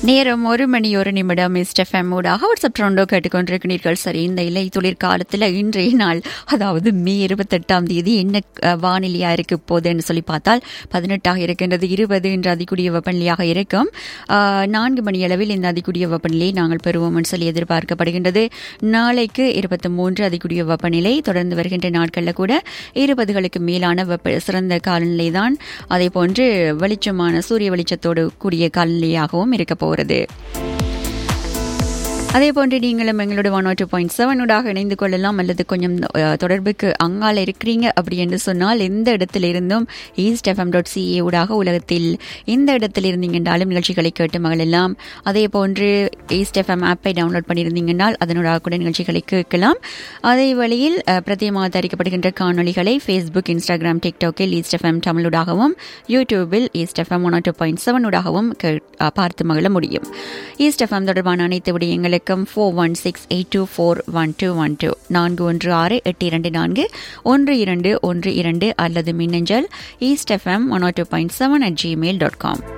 நேரம் ஒரு மணி ஒரு நிமிடம் எஸ்டெஃப்எம் ஊடாக வாட்ஸ்அப் ட்ரோண்டோ கேட்டுக்கொண்டிருக்கிறீர்கள் சரி இந்த இலை துளிர் காலத்தில் இன்றைய நாள் அதாவது மே இருபத்தெட்டாம் தேதி என்ன அஹ், வானிலையா இருக்கு போகுதுன்னு சொல்லி பார்த்தால் பதினெட்டாக இருக்கின்றது இருபது என்ற அதிகூடிய வெப்பநிலையாக இருக்கும் அஹ், நான்கு மணி அளவில் இந்த அதிகூடிய வெப்பநிலையை நாங்கள் பெறுவோம்னு சொல்லி எதிர்பார்க்கப்படுகின்றது நாளைக்கு இருபத்தி மூன்று அதிகூடிய வெப்பநிலை தொடர்ந்து வருகின்ற நாட்களில் கூட இருபதுகளுக்கு மேலான வெப்ப சிறந்த காலநிலை தான் அதே போன்று வெளிச்சமான சூரிய வெளிச்சத்தோடு கூடிய காலநிலையாகவும் இருக்க போகிறது அதே போன்று நீங்களும் எங்களோட ஒன் டூ பாயிண்ட் செவனோடாக இணைந்து கொள்ளலாம் அல்லது கொஞ்சம் அஹ், தொடர்புக்கு அங்கால இருக்கிறீங்க அப்படி என்று சொன்னால் எந்த இடத்துல இருந்தும் ஈஸ்ட் எஃப்எம் டாட் சிஏ ஊடாக உலகத்தில் எந்த இடத்தில் இருந்தீங்கன்றாலும் நிகழ்ச்சிகளை கேட்டு மகளெல்லாம் அதே போன்று ஈஸ்ட் எஃப்எம் ஆப்பை டவுன்லோட் பண்ணியிருந்தீங்கன்னால் அதனூடாக கூட நிகழ்ச்சிகளை கேட்கலாம் அதே வழியில் அஹ், பிரத்யேகமாக தயாரிக்கப்படுகின்ற காணொளிகளை ஃபேஸ்புக் இன்ஸ்டாகிராம் டிக்டாக்கில் ஈஸ்ட் எஃப்எம் தமிழூடாகவும் யூடியூபில் East FM one two point செவனூடாகவும் பார்த்து மகிழ முடியும் ஈஸ்ட் எஃப்எம் தொடர்பான அனைத்து விடயங்களுக்கும் four one six eight two four one two one two நான்கு ஒன்று ஆறு எட்டு இரண்டு நான்கு ஒன்று இரண்டு ஒன்று இரண்டு அல்லது மின்னஞ்சல் East FM one two point seven at Gmail dot com